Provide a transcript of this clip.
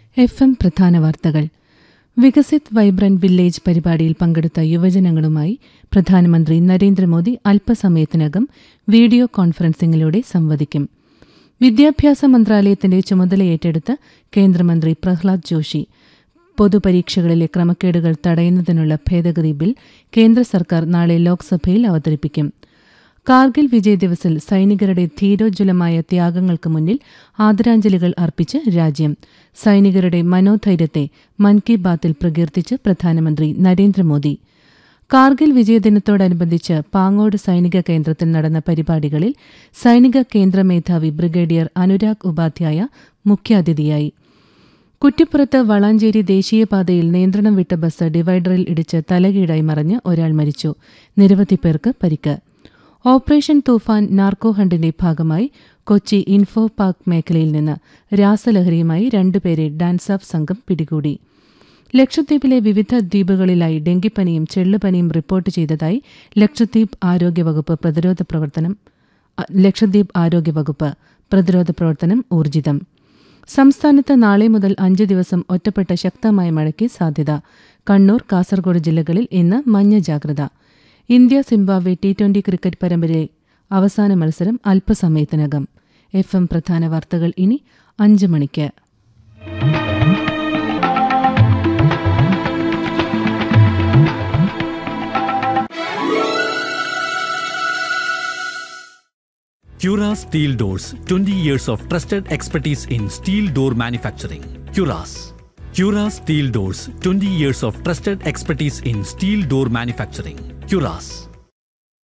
F M പ്രധാന വാർത്തകൾ Viksit vibrant village പരിപാടിയിൽ പങ്കെടുത്ത യുവജനങ്ങളുമായി പ്രധാനമന്ത്രി നരേന്ദ്രമോദി അല്പസമയത്തിനകം വീഡിയോ കോൺഫറൻസിംഗിലൂടെ സംവദിക്കും വിദ്യാഭ്യാസ മന്ത്രാലയത്തിന്റെ ചുമതല ഏറ്റെടുത്ത് കേന്ദ്രമന്ത്രി പ്രഹ്ലാദ് ജോഷി പൊതുപരീക്ഷകളിലെ ക്രമക്കേടുകൾ തടയുന്നതിനുള്ള ഭേദഗതി ബിൽ കേന്ദ്ര സർക്കാർ നാളെ ലോക്സഭയിൽ അവതരിപ്പിക്കും കാർഗിൽ വിജയ് ദിവസിൽ സൈനികരുടെ ധീരോജ്വലമായ ത്യാഗങ്ങൾക്ക് മുന്നിൽ ആദരാഞ്ജലികൾ അർപ്പിച്ച് രാജ്യം സൈനികരുടെ മനോധൈര്യത്തെ മൻ കി ബാത്തിൽ പ്രകീർത്തിച്ച് പ്രധാനമന്ത്രി നരേന്ദ്രമോദി കാർഗിൽ വിജയദിനത്തോടനുബന്ധിച്ച് പാങ്ങോട് സൈനിക കേന്ദ്രത്തിൽ നടന്ന പരിപാടികളിൽ സൈനിക കേന്ദ്ര മേധാവി ബ്രിഗേഡിയർ അനുരാഗ് ഉപാധ്യായ മുഖ്യാതിഥിയായി കുറ്റിപ്പുറത്ത് വളാഞ്ചേരി ദേശീയപാതയിൽ നിയന്ത്രണം വിട്ട ബസ് ഡിവൈഡറിൽ ഇടിച്ച് തലകീഴായി മറിഞ്ഞ് ഒരാൾ മരിച്ചു നിരവധി പേർക്ക് പരിക്ക് ഓപ്പറേഷൻ തൂഫാൻ നാർക്കോ ഹണ്ടിന്റെ ഭാഗമായി കൊച്ചി ഇൻഫോ പാർക്ക് മേഖലയിൽ നിന്ന് രാസലഹരിയുമായി രണ്ടുപേരെ ഡാൻസ് ഓഫ് സംഘം പിടികൂടി ലക്ഷദ്വീപിലെ വിവിധ ദ്വീപുകളിലായി ഡെങ്കിപ്പനിയും ചെള്ളുപനിയും റിപ്പോർട്ട് ചെയ്തതായി ലക്ഷദ്വീപ് ആരോഗ്യവകുപ്പ് പ്രതിരോധ പ്രവർത്തനം ലക്ഷദ്വീപ് ആരോഗ്യവകുപ്പ് പ്രതിരോധ പ്രവർത്തനം ഊർജിതം സംസ്ഥാനത്ത് നാളെ മുതൽ അഞ്ച് ദിവസം ഒറ്റപ്പെട്ട ശക്തമായ മഴയ്ക്ക് സാധ്യത കണ്ണൂർ കാസർഗോഡ് ജില്ലകളിൽ ഇന്ന് മഞ്ഞ ജാഗ്രത India Zimbabwe T twenty cricket പരമ്പരയിലെ അവസാന മത്സരം അല്പസമയത്തിനകം എഫ് എം പ്രധാന വാർത്തകൾ ഇനി അഞ്ച് മണിക്ക് Cura Steel Doors 20 years of trusted expertise in steel door manufacturing. Curas. Cura Steel Doors 20 years of trusted expertise in steel door manufacturing. Curas.